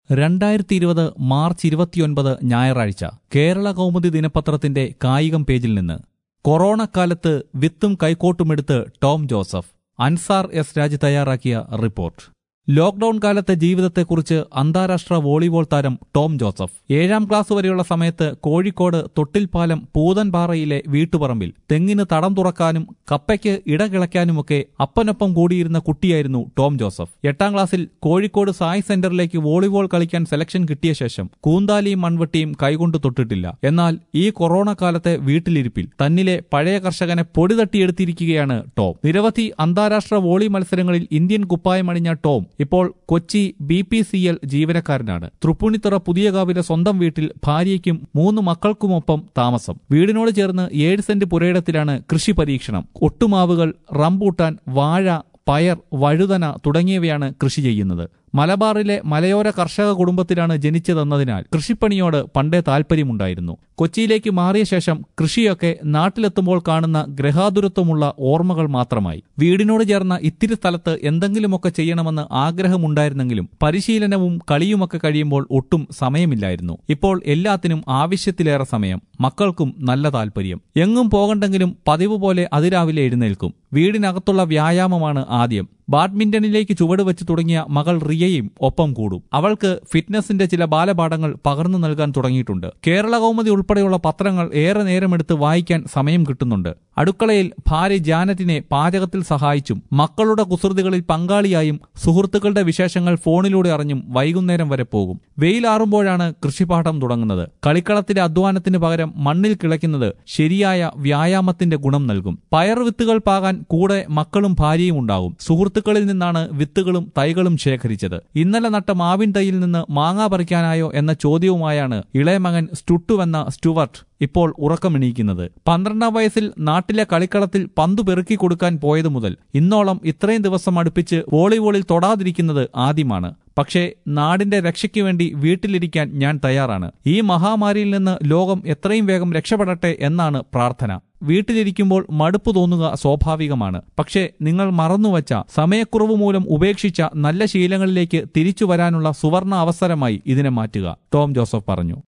രണ്ടായിരത്തി ഇരുപത് മാർച്ച് ഇരുപത്തിയൊൻപത് ഞായറാഴ്ച കേരള കൗമുദി ദിനപത്രത്തിന്റെ കായികം പേജിൽ നിന്ന് കൊറോണ കാലത്ത് വിത്തും കൈക്കോട്ടുമെടുത്ത് Tom Joseph Ansar S Raj തയ്യാറാക്കിയ റിപ്പോർട്ട് ലോക്ഡൌൺ കാലത്തെ ജീവിതത്തെക്കുറിച്ച് അന്താരാഷ്ട്ര വോളിബോൾ താരം ടോം ജോസഫ് ഏഴാം ക്ലാസ് വരെയുള്ള സമയത്ത് കോഴിക്കോട് തൊട്ടിൽപ്പാലം പൂതൻപാറയിലെ വീട്ടുപറമ്പിൽ തെങ്ങിന് തടം തുറക്കാനും കപ്പയ്ക്ക് ഇടകിളയ്ക്കാനുമൊക്കെ അപ്പനൊപ്പം കൂടിയിരുന്ന കുട്ടിയായിരുന്നു ടോം ജോസഫ് എട്ടാം ക്ലാസ്സിൽ കോഴിക്കോട് സായ് സെന്ററിലേക്ക് വോളിബോൾ കളിക്കാൻ സെലക്ഷൻ കിട്ടിയ ശേഷം കൂന്താലിയും മൺവെട്ടിയും കൈകൊണ്ട് തൊട്ടിട്ടില്ല എന്നാൽ ഈ കൊറോണ കാലത്തെ വീട്ടിലിരിപ്പിൽ തന്നിലെ പഴയ കർഷകനെ പൊടി തട്ടിയെടുത്തിരിക്കുകയാണ് ടോം നിരവധി അന്താരാഷ്ട്ര വോളി മത്സരങ്ങളിൽ ഇന്ത്യൻ കുപ്പായമണിഞ്ഞ ടോം ഇപ്പോൾ Kochi B P C L ജീവനക്കാരനാണ് തൃപ്പൂണിത്തുറ പുതിയകാവിലെ സ്വന്തം വീട്ടിൽ ഭാര്യയ്ക്കും മൂന്ന് മക്കൾക്കുമൊപ്പം താമസം വീടിനോട് ചേർന്ന് ഏഴ് സെന്റ് പുരയിടത്തിലാണ് കൃഷി പരീക്ഷണം ഒട്ടുമാവുകൾ റംബൂട്ടാൻ വാഴ പയർ വഴുതന തുടങ്ങിയവയാണ് കൃഷി ചെയ്യുന്നത് മലബാറിലെ മലയോര കർഷക കുടുംബത്തിലാണ് ജനിച്ചതെന്നതിനാൽ കൃഷിപ്പണിയോട് പണ്ടേ താല്പര്യമുണ്ടായിരുന്നു കൊച്ചിയിലേക്ക് മാറിയ ശേഷം കൃഷിയൊക്കെ നാട്ടിലെത്തുമ്പോൾ കാണുന്ന ഗ്രഹാതുരത്വമുള്ള ഓർമ്മകൾ മാത്രമായി വീടിനോട് ചേർന്ന ഇത്തിരി സ്ഥലത്ത് എന്തെങ്കിലുമൊക്കെ ചെയ്യണമെന്ന് ആഗ്രഹമുണ്ടായിരുന്നെങ്കിലും പരിശീലനവും കളിയുമൊക്കെ കഴിയുമ്പോൾ ഒട്ടും സമയമില്ലായിരുന്നു ഇപ്പോൾ എല്ലാത്തിനും ആവശ്യത്തിലേറെ സമയം മക്കൾക്കും നല്ല താല്പര്യം എങ്ങും പോകണ്ടെങ്കിലും പതിവ് പോലെ അതിരാവിലെ എഴുന്നേൽക്കും വീടിനകത്തുള്ള വ്യായാമമാണ് ആദ്യം ബാഡ്മിന്റണിലേക്ക് ചുവട് വെച്ച് തുടങ്ങിയ മകൾ റിയയും ഒപ്പം കൂടും അവൾക്ക് ഫിറ്റ്നസിന്റെ ചില ബാലപാഠങ്ങൾ പകർന്നു നൽകാൻ തുടങ്ങിയിട്ടുണ്ട് കേരള കൗമുദി ഉൾപ്പെടെയുള്ള പത്രങ്ങൾ ഏറെ നേരമെടുത്ത് വായിക്കാൻ സമയം കിട്ടുന്നുണ്ട് അടുക്കളയിൽ ഭാര്യ ജാനറ്റിനെ പാചകത്തിൽ സഹായിച്ചും മക്കളുടെ കുസൃതികളിൽ പങ്കാളിയായും സുഹൃത്തുക്കളുടെ വിശേഷങ്ങൾ ഫോണിലൂടെ അറിഞ്ഞും വൈകുന്നേരം വരെ പോകും വെയിലാറുമ്പോഴാണ് കൃഷിപാഠം തുടങ്ങുന്നത് കളിക്കളത്തിലെ അധ്വാനത്തിന് പകരം മണ്ണിൽ കിളയ്ക്കുന്നത് ശരിയായ വ്യായാമത്തിന്റെ ഗുണം നൽകും പയർ വിത്തുകൾ പാകാൻ കൂടെ മക്കളും ഭാര്യയും ഉണ്ടാകും സുഹൃത്തുക്കളിൽ നിന്നാണ് വിത്തുകളും തൈകളും ശേഖരിച്ചത് ഇന്നലെ നട്ട മാവിൻ തൈയിൽ നിന്ന് മാങ്ങ പറിക്കാനായോ എന്ന ചോദ്യവുമായാണ് ഇളയമകൻ സ്റ്റുട്ടുവെന്ന സ്റ്റുവർട്ട് ഇപ്പോൾ ഉറക്കമെണീക്കുന്നത് പന്ത്രണ്ടാം വയസ്സിൽ നാട്ടിലെ കളിക്കളത്തിൽ പന്തു പെറുക്കി കൊടുക്കാൻ പോയത് മുതൽ ഇന്നോളം ഇത്രയും ദിവസം അടുപ്പിച്ച് വോളിബോളിൽ തൊടാതിരിക്കുന്നത് ആദ്യമാണ് പക്ഷേ നാടിന്റെ രക്ഷയ്ക്ക് വേണ്ടി വീട്ടിലിരിക്കാൻ ഞാൻ തയ്യാറാണ് ഈ മഹാമാരിയിൽ നിന്ന് ലോകം എത്രയും വേഗം രക്ഷപ്പെടട്ടെ എന്നാണ് പ്രാർത്ഥന വീട്ടിലിരിക്കുമ്പോൾ മടുപ്പ് തോന്നുക സ്വാഭാവികമാണ് പക്ഷേ നിങ്ങൾ മറന്നുവച്ച സമയക്കുറവ് മൂലം ഉപേക്ഷിച്ച നല്ല ശീലങ്ങളിലേക്ക് തിരിച്ചു വരാനുള്ള സുവർണ അവസരമായി ഇതിനെ മാറ്റുക ടോം ജോസഫ് പറഞ്ഞു